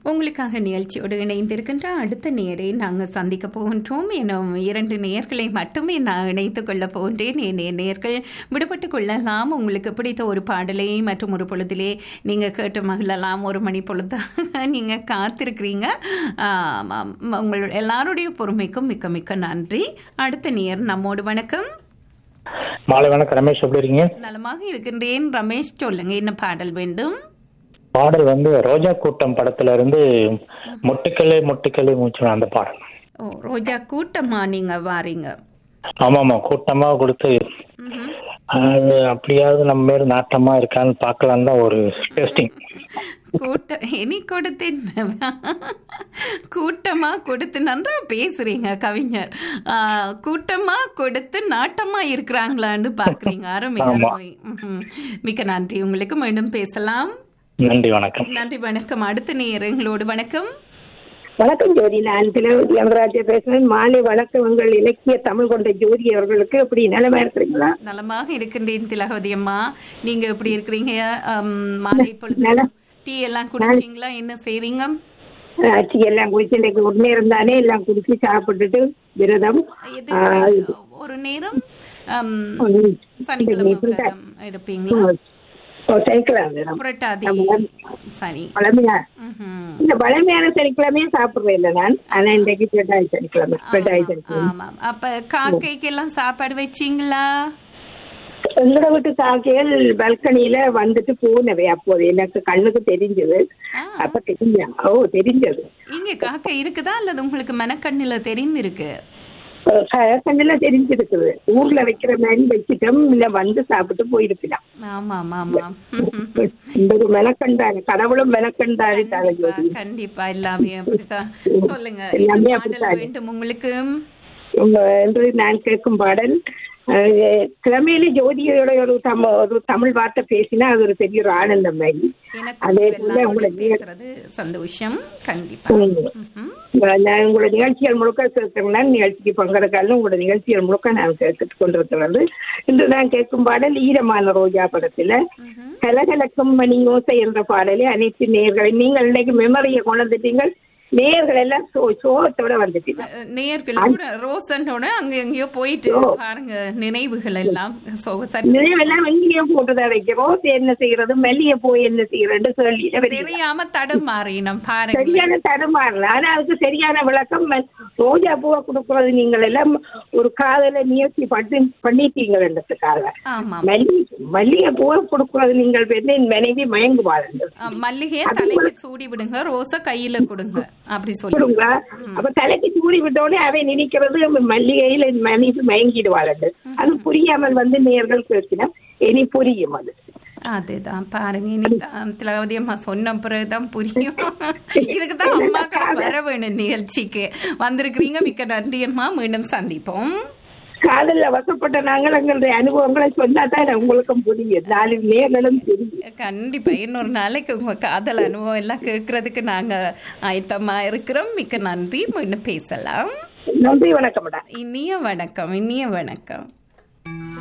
உங்களுக்காக நிகழ்ச்சியோடு இணைந்திருக்கின்ற அடுத்த நேரை நாங்கள் சந்திக்க போகின்றோம் எனும் இரண்டு நேர்களை மட்டுமே நான் இணைத்துக் கொள்ளப் போகின்றேன் என் நேர்கள் விடுபட்டு கொள்ளலாம் உங்களுக்கு பிடித்த ஒரு பாடலை மற்றும் ஒரு பொழுதிலே நீங்கள் கேட்டு மகிழலாம் ஒரு மணி பொழுதாக நீங்கள் காத்திருக்கிறீங்க ஆமாம். உங்கள் எல்லாருடைய பொறுமைக்கும் மிக்க மிக்க நன்றி அடுத்த நேர் நம்மோடு வணக்கம் மாலை வணக்கம் ரமேஷ் எப்படி இருக்கீங்க நலமாக இருக்கின்றேன் ரமேஷ் சொல்லுங்க என்ன பாடல் வேண்டும் பாடல் வந்து ரோஜா கூட்டம் படத்துல இருந்து மொட்டுக்களே மொட்டுக்களே மூச்சு அந்த பாடல் ஓ ரோஜா கூட்டமா நீங்க வாரீங்க ஆமா ஆமா கூட்டமா கொடுத்து ம்ஹும். அது அப்படியாவது நம்ம மேல நாட்டமா இருக்கான்னு பார்க்கலாம் தான் ஒரு டெஸ்டிங் கூட்ட இனி கொடுத்து கூட்டமா கொடுத்து நன்றா பேசுறீங்க கவிஞர் ஆ, கூட்டமா கொடுத்து நாட்டமா இருக்கிறாங்களான்னு பாக்குறீங்க அருமை ஆமா. அருமை ம்ஹும். மிக்க நன்றி உங்களுக்கு மீண்டும் பேசலாம் நன்றி வணக்கம் நன்றி வணக்கம் அடுத்த நேரங்களோடு வணக்கம் வணக்கம் ஜோதி நான் திலவதி அமராஜா பேசுறேன் மாலை வணக்கம் உங்கள் இலக்கிய தமிழ் கொண்ட ஜோதி அவர்களுக்கு எப்படி நிலைமை இருக்கிறீங்களா நலமாக இருக்கின்றேன் திலகவதி அம்மா நீங்க எப்படி இருக்கிறீங்க ஆம், மாலை பொழுது நலம். டீ எல்லாம் குடிச்சீங்களா என்ன செய்றீங்க ஆட்சி எல்லாம் குடிச்சு இன்றைக்கு ஒரு நேரம் தானே எல்லாம் குடிச்சு சாப்பிட்டுட்டு விரதம் எது ஆ, ஒரு நேரம் ஆம், ம். சனிக்கிழமை இன்னைக்கு விரதம் எடுப்பீங்களா ஓ, சனிக்கிழமை விரதம் புரட்டாதி சனி பழமையா ம்ஹும். இந்த பழமையான சனிக்கிழமையும் சாப்பிடுறேன் இல்லை நான் ஆனா இன்றைக்கு புரட்டாதி சனிக்கிழமை புரட்டாதி சனிக்கிழமை ஆமாம் அப்ப காக்கைக்கு எல்லாம் சாப்பாடு வச்சீங்களா எங்களோட வீட்டு காக்கைகள் பால்கனியில வந்துட்டு போனவை அப்போது எனக்கு கண்ணுக்கு தெரிஞ்சது ஆ. அப்ப தெரிஞ்சா ஓ தெரிஞ்சது இங்க காக்கை இருக்குதா அல்லது உங்களுக்கு மனக்கண்ணுல தெரிந்திருக்கு கண்ணுல தெரிஞ்சிருக்குது ஊர்ல வைக்கிற மாதிரி வச்சுட்டோம் இல்ல வந்து சாப்பிட்டு போயிருக்கலாம் ஆமாம் ஆமாம் இந்த ஒரு மெனக்கண்டாரு கடவுளும் மெனக்கண்டாரு தாங்க கண்டிப்பா, ஜோதி கண்டிப்பா எல்லாமே அப்படித்தான் சொல்லுங்க எல்லாமே என்ன பாடல் அப்படித்தான். வேண்டும் உங்களுக்கு உங்க என்று நான் கேட்கும் பாடல் அஹ், கிழமையில ஜோதியோட ஒரு தம ஒரு தமிழ் வார்த்தை பேசினா அது ஒரு பெரிய ஒரு ஆனந்தம் மாதிரி எனக்கு அதே உங்க போல எல்லாரோட உங்களை பேசுறது சந்தோஷம் கண்டிப்பா ம். ம்ஹும். நான் உங்களோட நிகழ்ச்சிகள் முழுக்க கேட்கிறேன் நிகழ்ச்சிக்கு பங்கெடுக்காலும் உங்களோட நிகழ்ச்சிகள் முழுக்க நான் கேட்டுக் கொண்டிருக்கிறது இன்று நான் கேட்கும் பாடல் ஈரமான ரோஜா படத்துல ம்ஹும். கலகலக்கும் மணி ஓசை என்ற பாடலை அனைத்து நேர்களை நீங்கள் இன்னைக்கு மெமரியை கொண்டு வந்துட்டீங்க நேர்கள் எல்லாம் சோ சோகத்தோட வந்துட்டீங்க அஹ், நேயர்கள் கூட ரோசனோட அங்க எங்கேயோ போயிட்டு பாருங்க நினைவுகள் எல்லாம் சோ சரி நினைவெல்லாம் எங்கேயும் போட்டுதான் வைக்கிறோம் என்ன செய்யறது மெல்லிய போய் என்ன செய்யறது கேள்வியில வருது. தெரியாம தடுமாறினம் பாருங்க சரியான தடுமாறல ஆனா அதுக்கு சரியான விளக்கம் ம- ரோஜா பூவை கொடுக்கறது நீங்கள் எல்லாம் ஒரு காதல முயற்சி பண்ணி பண்ணிட்டீங்கன்றதுக்காக ஆமா மல்லி மல்லிகை பூவை கொடுக்கறது நீங்கள் பெண்ணின் மனைவி மயங்குவார்கள் அஹ், மல்லிகையை தலைக்கு சூடி விடுங்க ரோஸ கையில கொடுங்க அப்படி சொல்லுங்க கொடுங்க அப்ப தலைக்கு சூடி விட்டோடனே அவை நினைக்கிறது மல்லிகையில மனைவி மயங்கிடுவார்கள் அது புரியாமல் வந்து நேர்கள் பேசினோம் இனி புரியும் அது அதுதான் பாருங்க இன்னைக்கு திலகவதி அம்மா சொன்ன பிறகுதான் புரியும் இதுக்கு தான் அம்மாக்கா வர வேணும் நிகழ்ச்சிக்கு வந்திருக்கிறீங்க மிக்க நன்றி அம்மா மீண்டும் சந்திப்போம் காதல்ல வசப்பட்ட நாங்கள் எங்களுடைய அனுபவங்களை சொன்னா தான் உங்களுக்கும் புரியும் நாலு நேர்களும் தெரியும் கண்டிப்பா இன்னொரு நாளைக்கு உங்க காதல் அனுபவம் எல்லாம் கேட்கறதுக்கு நாங்க ஆயத்தமா இருக்கிறோம் மிக்க நன்றி மீண்டும் பேசலாம் நன்றி வணக்கம் மேடம் இனிய வணக்கம் இனிய வணக்கம்